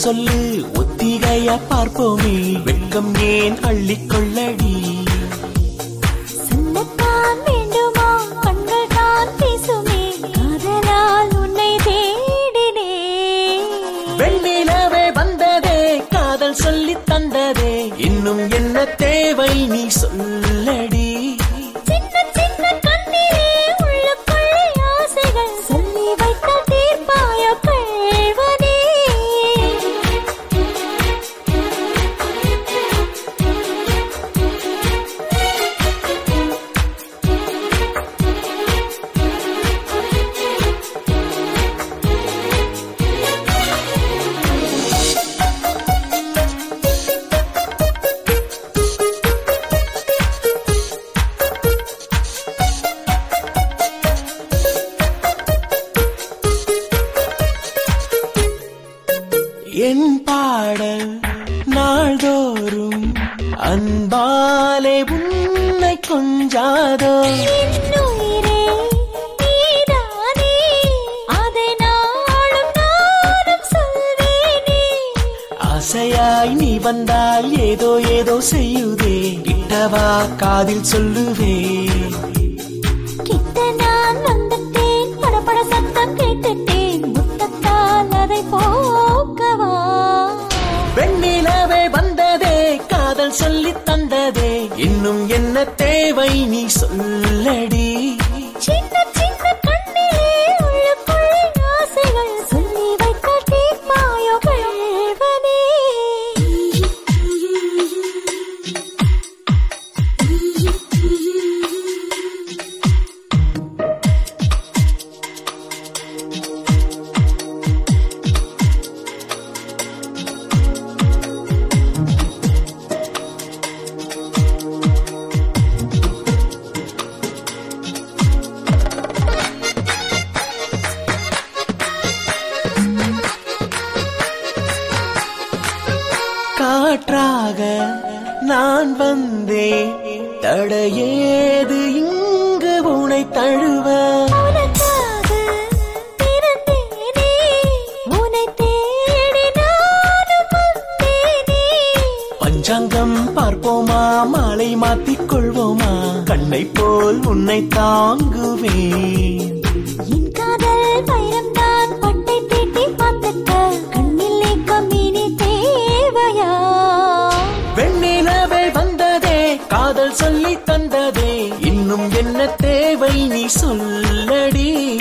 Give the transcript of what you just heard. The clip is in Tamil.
சொல்லு ஒத்திகைய பார்ப்போமே வெட்கம் ஏன் அள்ளிக்கொள்ளடி சொல்லத்தான் வேண்டுமா கண்கள் தான் பேசுமே காதலால் உன்னை தேடினே வெண்ணிலவே வந்ததே காதல் சொல்லி தந்ததே இன்னும் என்ன தேவை நீ சொல்லடி சின்ன சின்ன கண்ணிலே உள்ளுக்குள்ளே ஆசைகள் சொல்லி வைத்த தீர்ப்பாய கள்வனே என் பாடல் நாள்தோறும் அன்பாலே உன்னை கொஞ்சாதோ என்னுயிரே நீதானே அதை நாளும் நானும் சொல்வேனே ஆசையாய் நீ வந்தால் ஏதோ ஏதோ செய்யுதே கிட்டவா காதில் சொல்லுவே கிட்ட நான் வந்துட்டேன் படபட சத்தம் கேட்டுட்டேன் முத்தத்தால் அதை போக்கவா வெண்ணிலவே வந்ததே காதல் சொல்லி தந்ததே இன்னும் என்ன தேவை நீ சொல்லடி சின்ன சின்ன கண்ணிலே உள்ளுக்குள்ளே ஆசைகள் சொல்லி வைத்த தீர்ப்பாயோ கள்வனே காற்றாக நான் வந்தேன் தடையேது இங்கு உனை தழுவ உனக்காக பிறந்தேனே உன்னை தேடி நானும் வந்தேனே பஞ்சாங்கம் பார்ப்போமா மாலை மாத்திக் கொள்வோமா கண்ணை போல் உன்னை தாங்குவேன் என் காதல் வைரம்தான் பட்டை தீட்டி பார்த்துட்ட கண்ணில் ஏக்கம் இனி தேவையா வெண்ணிலவே வந்ததே காதல் சொல்லி தந்ததே இன்னும் என்ன தேவை நீ சொல்லடி